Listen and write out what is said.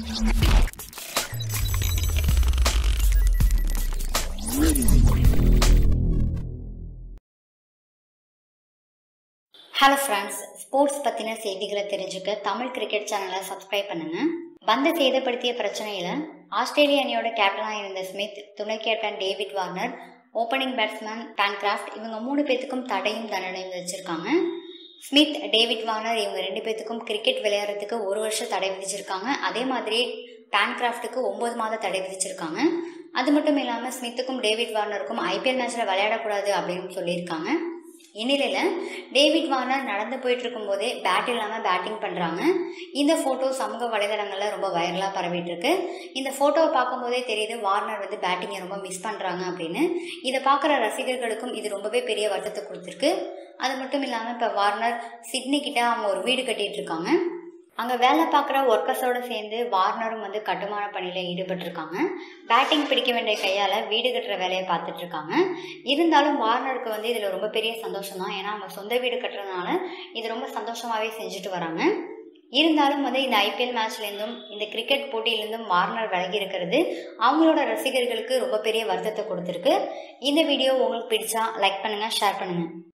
hello friends sports பற்றின செய்திகளை தெரிஞ்சுக்க தமிழ் கிரிக்கெட் சேனலை சப்ஸ்கிரைப் பண்ணுங்க பந்து சேதப்படுத்திய பிரச்சனையில் ஆஸ்திரேலிய அணியோட கேப்டனாக இருந்த ஸ்மித் துணை captain David Warner opening batsman Bancroft இவங்க மூணு பேத்துக்கும் தடையும் தண்டனையும் விதிச்சிருக்காங்க ஸ்மித் டேவிட் வார்னர் இவங்க ரெண்டு பேத்துக்கும் கிரிக்கெட் விளையாடுறதுக்கு ஒரு வருஷம் தடை விதிச்சிருக்காங்க அதே மாதிரி பேன்கிராஃப்ட்டுக்கு ஒம்பது மாத தடை விதிச்சிருக்காங்க அது மட்டும் இல்லாமல் ஸ்மித்துக்கும் டேவிட் வார்னருக்கும் ஐபிஎல் மேட்ச்சில் விளையாடக்கூடாது அப்படின்னு சொல்லியிருக்காங்க இந்நிலையில் டேவிட் வார்னர் நடந்து போயிட்டு இருக்கும்போதே பேட் இல்லாமல் பேட்டிங் பண்ணுறாங்க இந்த ஃபோட்டோ சமூக வலைதளங்களில் ரொம்ப வைரலாக பரவிட்டு இருக்கு இந்த ஃபோட்டோவை பார்க்கும்போதே தெரியுது வார்னர் வந்து பேட்டிங்கை ரொம்ப மிஸ் பண்ணுறாங்க அப்படின்னு இதை பார்க்குற ரசிகர்களுக்கும் இது ரொம்பவே பெரிய வருத்தத்தை கொடுத்துருக்கு அது மட்டும் இல்லாமல் இப்போ வார்னர் சிட்னி கிட்ட அவங்க ஒரு வீடு கட்டிட்டு இருக்காங்க அங்கே வேலை பார்க்குற ஒர்க்கர்ஸோடு சேர்ந்து வார்னரும் வந்து கட்டுமான பணியில் ஈடுபட்டிருக்காங்க பேட்டிங் பிடிக்க வேண்டிய கையால் வீடு கட்டுற வேலையை பார்த்துட்டு இருக்காங்க இருந்தாலும் வார்னருக்கு வந்து இதில் ரொம்ப பெரிய சந்தோஷம் தான் ஏன்னா அவங்க சொந்த வீடு கட்டுறதுனால இது ரொம்ப சந்தோஷமாகவே செஞ்சுட்டு வராங்க இருந்தாலும் வந்து இந்த ஐபிஎல் மேட்ச்லேருந்தும் இந்த கிரிக்கெட் போட்டியிலேருந்தும் வார்னர் விலகி இருக்கிறது அவங்களோட ரசிகர்களுக்கு ரொம்ப பெரிய வருத்தத்தை கொடுத்துருக்கு இந்த வீடியோ உங்களுக்கு பிடிச்சா லைக் பண்ணுங்கள் ஷேர் பண்ணுங்கள்